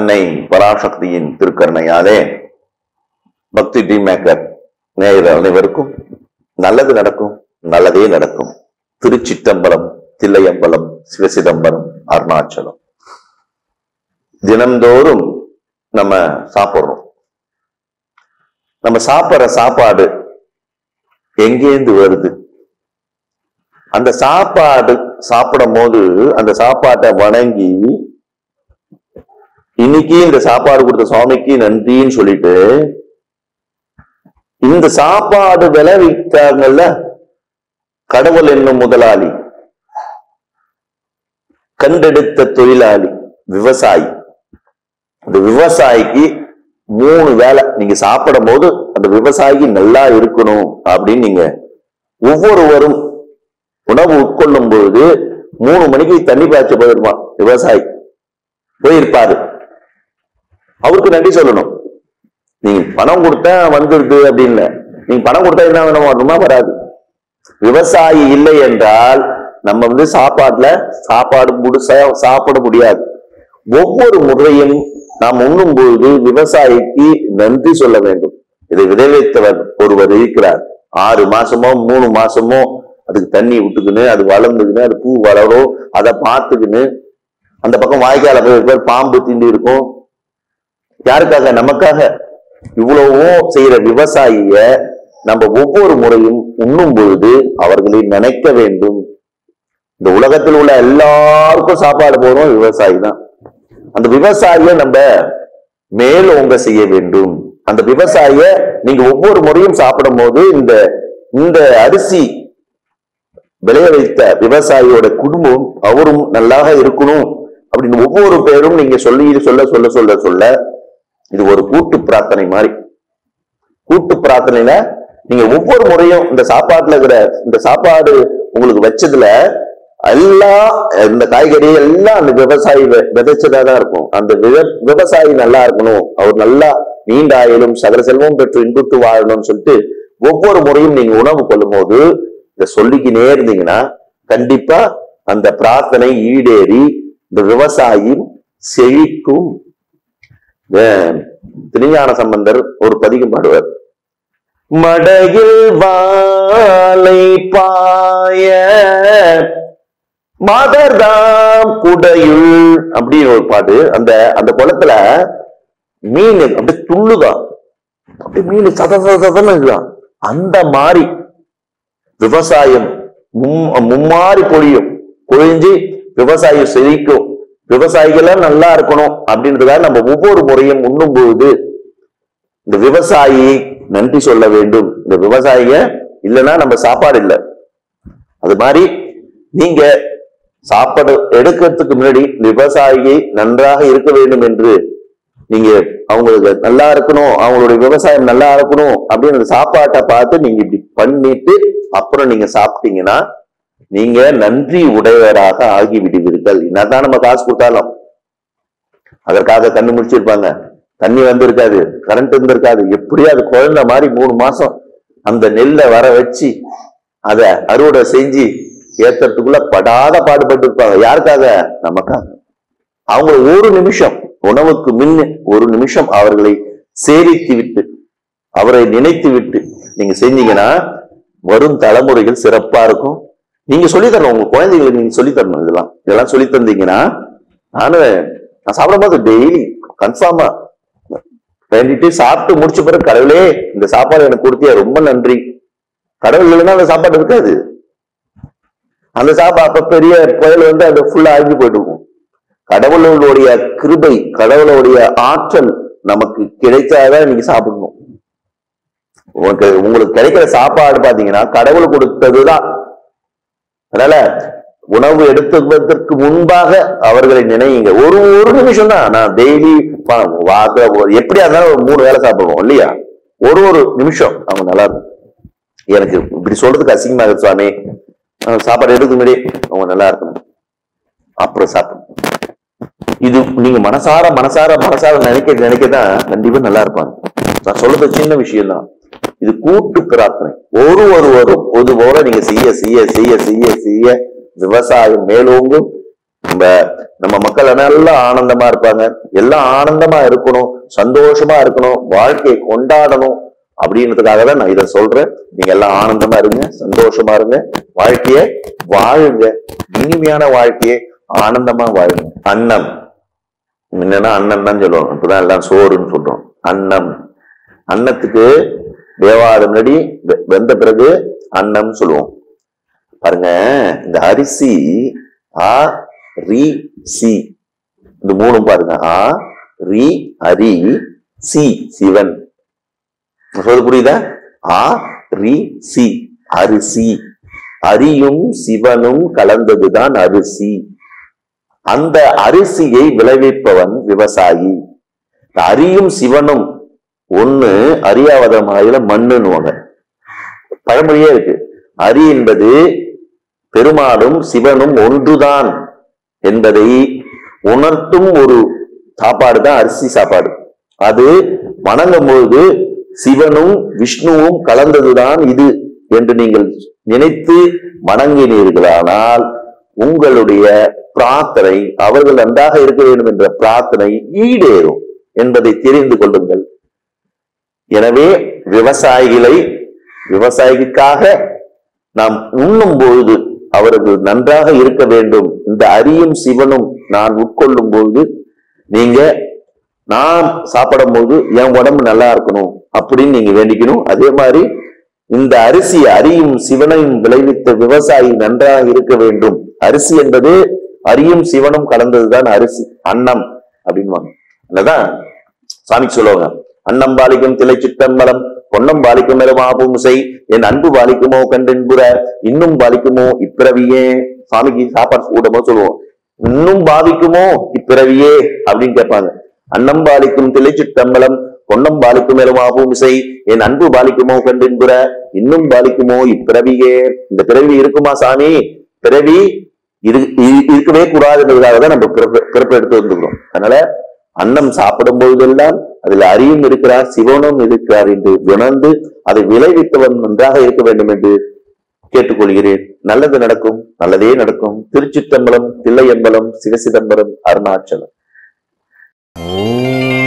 அன்னை பராசக்தியின் திருக்கருணையாலே பக்தி tea maker நேயர் அனைவருக்கும் நல்லது நடக்கும் நல்லதே நடக்கும் திருச்சிற்றம்பலம் தில்லையம்பலம் சிவசிதம்பரம் அருணாச்சலம் தினம்தோறும் நம்ம சாப்பிடுறோம் நம்ம சாப்பிடுற சாப்பாடு எங்கேந்து வருது அந்த சாப்பாடு சாப்பிடும் போது அந்த சாப்பாட்டை வணங்கி இன்னைக்கு இந்த சாப்பாடு கொடுத்த சுவாமிக்கு நன்றின்னு சொல்லிட்டு இந்த சாப்பாடு விளைவித்தாங்கல்ல கடவுள் என்னும் முதலாளி கண்டெடுத்த தொழிலாளி விவசாயி அந்த விவசாயிக்கு மூணு வேலை நீங்க சாப்பிடும் போது அந்த விவசாயி நல்லா இருக்கணும் அப்படின்னு நீங்க ஒவ்வொருவரும் உணவு உட்கொள்ளும் பொழுது மூணு மணிக்கு தண்ணி பாய்ச்ச போயிருப்பான் விவசாயி போயிருப்பாரு அவருக்கு நன்றி சொல்லணும் நீங்க பணம் கொடுத்தா வந்துருது அப்படின்னு நீங்க பணம் கொடுத்தா என்ன வேணும் வரணுமா வராது விவசாயி இல்லை என்றால் நம்ம வந்து சாப்பாட்டுல சாப்பாடு முழுசா சாப்பிட முடியாது ஒவ்வொரு முறையும் நாம் உண்ணும் பொழுது விவசாயிக்கு நன்றி சொல்ல வேண்டும் இதை விளைவித்தவர் ஒருவர் இருக்கிறார் ஆறு மாசமோ மூணு மாசமோ அதுக்கு தண்ணி விட்டுக்கின்னு அது வளர்ந்துக்கின்னு அது பூ வளரும் அதை பார்த்துக்கின்னு அந்த பக்கம் வாய்க்கால போய் இருப்பார் பாம்பு தீண்டி இருக்கும் யாருக்காக நமக்காக இவ்வளவோ செய்யற விவசாயிய நம்ம ஒவ்வொரு முறையும் உண்ணும் பொழுது அவர்களை நினைக்க வேண்டும் இந்த உலகத்தில் உள்ள எல்லாருக்கும் சாப்பாடு போறோம் விவசாயி தான் அந்த விவசாயிய நம்ம மேலோங்க செய்ய வேண்டும் அந்த விவசாயிய நீங்க ஒவ்வொரு முறையும் சாப்பிடும் போது இந்த இந்த அரிசி விளைய வைத்த விவசாயியோட குடும்பம் அவரும் நல்லாக இருக்கணும் அப்படின்னு ஒவ்வொரு பேரும் நீங்க சொல்லி சொல்ல சொல்ல சொல்ல சொல்ல இது ஒரு கூட்டு பிரார்த்தனை மாதிரி கூட்டு பிரார்த்தனையில நீங்க ஒவ்வொரு முறையும் இந்த சாப்பாட்டுல இருக்கிற இந்த சாப்பாடு உங்களுக்கு வச்சதுல எல்லாம் இந்த காய்கறி எல்லாம் அந்த விவசாயி வெ- விதைச்சதா தான் இருக்கும் அந்த விவ- விவசாயி நல்லா இருக்கணும் அவர் நல்லா நீண்ட ஆயுளும் சகல செல்வம் பெற்று இன்புற்று வாழணும்னு சொல்லிட்டு ஒவ்வொரு முறையும் நீங்க உணவு கொள்ளும் போது இதை சொல்லிக்கினே இருந்தீங்கன்னா கண்டிப்பா அந்த பிரார்த்தனை ஈடேறி இந்த விவசாயி செழிக்கும் அஹ் திருஞான சம்பந்தர் ஒரு பதிகம் பாடுவார் மடையில் வாழை பாய மதர்தாம் குடையுள் அப்படின்னு ஒரு பாட்டு அந்த அந்த குளத்துல மீன் அப்படியே துள்ளுதான் அப்படியே மீன் சத சத சதன்னு இருக்குதான் அந்த மாதிரி விவசாயம் மும்- மும்மாரி பொழியும் பொழிஞ்சு விவசாயம் செழிக்கும் விவசாயிகள் நல்லா இருக்கணும் அப்படின்றதுக்காக நம்ம ஒவ்வொரு முறையும் உண்ணும் பொழுது இந்த விவசாயி நன்றி சொல்ல வேண்டும் இந்த விவசாயிங்க இல்லைன்னா நம்ம சாப்பாடு இல்லை அது மாதிரி நீங்க சாப்பாடு எடுக்கிறதுக்கு முன்னாடி இந்த விவசாயியை நன்றாக இருக்க வேண்டும் என்று நீங்க அவங்களுக்கு நல்லா இருக்கணும் அவங்களுடைய விவசாயம் நல்லா இருக்கணும் அப்படின்னு அந்த சாப்பாட்டை பார்த்து நீங்க இப்படி பண்ணிட்டு அப்புறம் நீங்க சாப்பிட்டீங்கன்னா நீங்க நன்றி உடையவராக ஆகி விடுவீர்கள் என்னதான் நம்ம காசு கொடுத்தாலும் அதற்காக கண்ணு முடிச்சிருப்பாங்க தண்ணி வந்திருக்காது கரண்ட் இருந்திருக்காது எப்படியோ அது குழந்தை மாதிரி மூணு மாசம் அந்த நெல்லை வர வச்சு அத அறுவடை செஞ்சு ஏத்துறதுக்குள்ள படாத பாடுபட்டு இருப்பாங்க யாருக்காக நமக்காக அவங்க ஒரு நிமிஷம் உணவுக்கு முன்ன ஒரு நிமிஷம் அவர்களை சேரித்து விட்டு அவரை நினைத்து விட்டு நீங்க செஞ்சீங்கன்னா வரும் தலைமுறைகள் சிறப்பா இருக்கும் நீங்க சொல்லித் தரணும் உங்க குழந்தைகளுக்கு நீங்க சொல்லித் தரணும் இதெல்லாம் இதெல்லாம் சொல்லி தந்தீங்கன்னா நானு நான் சாப்பிடும்போது டெய்லி கன்ஃபார்மா வேண்டிட்டு சாப்பிட்டு முடிச்ச பிறகு கடவுளே இந்த சாப்பாடு எனக்கு கொடுத்தியா ரொம்ப நன்றி கடவுள் இல்லைன்னா அந்த சாப்பாடு இருக்காது அந்த சாப்பாடு அப்ப பெரிய புயல் வந்து அது ஃபுல்லா அழிஞ்சு போயிட்டு இருக்கும் கடவுளுடைய கிருபை கடவுளுடைய ஆற்றல் நமக்கு கிடைச்சாதான் இன்னைக்கு சாப்பிடணும் உங்களுக்கு உங்களுக்கு கிடைக்கிற சாப்பாடு பாத்தீங்கன்னா கடவுள் கொடுத்ததுதான் அதனால உணவு எடுத்துவதற்கு முன்பாக அவர்களை நினையுங்க ஒரு ஒரு நிமிஷம் தான் நான் டெய்லி எப்படியா இருந்தாலும் ஒரு மூணு வேளை சாப்பிடுவோம் இல்லையா ஒரு ஒரு நிமிஷம் அவங்க நல்லா இருக்கும் எனக்கு இப்படி சொல்றதுக்கு அசிங்கமா இருக்கு சுவாமி அஹ் சாப்பாடு எடுக்க முன்னாடி அவங்க நல்லா இருக்கணும் அப்புறம் சாப்பிடணும் இது நீங்க மனசார மனசார மனசார நினைக்க நினைக்கதான் கண்டிப்பா நல்லா இருப்பாங்க நான் சொல்றது சின்ன விஷயம் தான் இது கூட்டு பிரார்த்தனை ஒரு ஒருவரும் பொது போல நீங்க செய்ய செய்ய செய்ய செய்ய செய்ய விவசாயம் மேலோங்கும் நம்ம நம்ம மக்கள் நல்லா ஆனந்தமா இருப்பாங்க எல்லாம் ஆனந்தமா இருக்கணும் சந்தோஷமா இருக்கணும் வாழ்க்கையை கொண்டாடணும் அப்படின்றதுக்காக தான் நான் இதை சொல்றேன் நீங்க எல்லாம் ஆனந்தமா இருங்க சந்தோஷமா இருங்க வாழ்க்கைய வாழுங்க இனிமையான வாழ்க்கையை ஆனந்தமா வாழுங்க அன்னம் என்னன்னா அன்னம் தான் சொல்லுவோம் இப்பதான் எல்லாம் சோறுன்னு சொல்றோம் அன்னம் அன்னத்துக்கு வேவாத முன்னாடி வெ- வெந்த பிறகு அன்னம் சொல்லுவோம் பாருங்க இந்த அரிசி ஆ ரி சி இந்த மூணும் பாருங்க ஆ ரி அரி சி சிவன் நான் சொல்றது புரியுதா ஆ ரி சி அரிசி அரியும் சிவனும் கலந்ததுதான் அரிசி அந்த அரிசியை விளைவிப்பவன் விவசாயி இந்த அரியும் சிவனும் ஒண்ணு அரியாவதமாயில மண்ணுன்னுவாங்க பழமொழியே இருக்கு அரி என்பது பெருமாளும் சிவனும் ஒன்றுதான் என்பதை உணர்த்தும் ஒரு சாப்பாடு தான் அரிசி சாப்பாடு அது வணங்கும் பொழுது சிவனும் விஷ்ணுவும் கலந்ததுதான் இது என்று நீங்கள் நினைத்து வணங்கினீர்களானால் உங்களுடைய பிரார்த்தனை அவர்கள் நன்றாக இருக்க வேண்டும் என்ற பிரார்த்தனை ஈடேறும் என்பதை தெரிந்து கொள்ளுங்கள் எனவே விவசாயிகளை விவசாயிக்காக நாம் உண்ணும் பொழுது அவர்கள் நன்றாக இருக்க வேண்டும் இந்த அரியும் சிவனும் நான் உட்கொள்ளும் பொழுது நீங்க நான் சாப்பிடும் போது என் உடம்பு நல்லா இருக்கணும் அப்படின்னு நீங்க வேண்டிக்கணும் அதே மாதிரி இந்த அரிசி அரியும் சிவனையும் விளைவித்த விவசாயி நன்றாக இருக்க வேண்டும் அரிசி என்பது அரியும் சிவனும் கலந்ததுதான் அரிசி அன்னம் அப்படின்வாங்க என்னதான் சாமிக்கு சொல்லுவாங்க அன்னம் பாலிக்கும் திலை சிற்றம்பலம் பொன்னம் பாலிக்கும் மெருமாபும்சை என் அன்பு பாலிக்குமோ கண்டென்புற இன்னும் பாலிக்குமோ இப்பிறவியே சாமிக்கு சாப்பாடு கூட்டமோ சொல்லுவோம் இன்னும் பாதிக்குமோ இப்பிறவியே அப்படின்னு கேட்பாங்க அன்னம் பாலிக்கும் திலை சிற்றம்பலம் பொன்னம் பாலிக்கும் மெருமாபும் இசை என் அன்பு பாலிக்குமோ கண்டென்புற இன்னும் பாலிக்குமோ இப்பிறவியே இந்த பிறவி இருக்குமா சாமி பிறவி இரு இ- இருக்கவே கூடாதுன்றதுக்காக தான் நம்ம பிறப்பு பிறப்பு எடுத்து வந்துக்கிறோம் அதனால அன்னம் சாப்பிடும் பொழுதெல்லாம் அதில் அரியும் இருக்கிறார் சிவனும் இருக்கிறார் என்று உணர்ந்து அதை விளைவித்தவன் நன்றாக இருக்க வேண்டும் என்று கேட்டுக்கொள்கிறேன் நல்லது நடக்கும் நல்லதே நடக்கும் திருச்சிற்றம்பலம் தில்லையம்பலம் சிவசிதம்பரம் அருணாச்சலம் ஓம்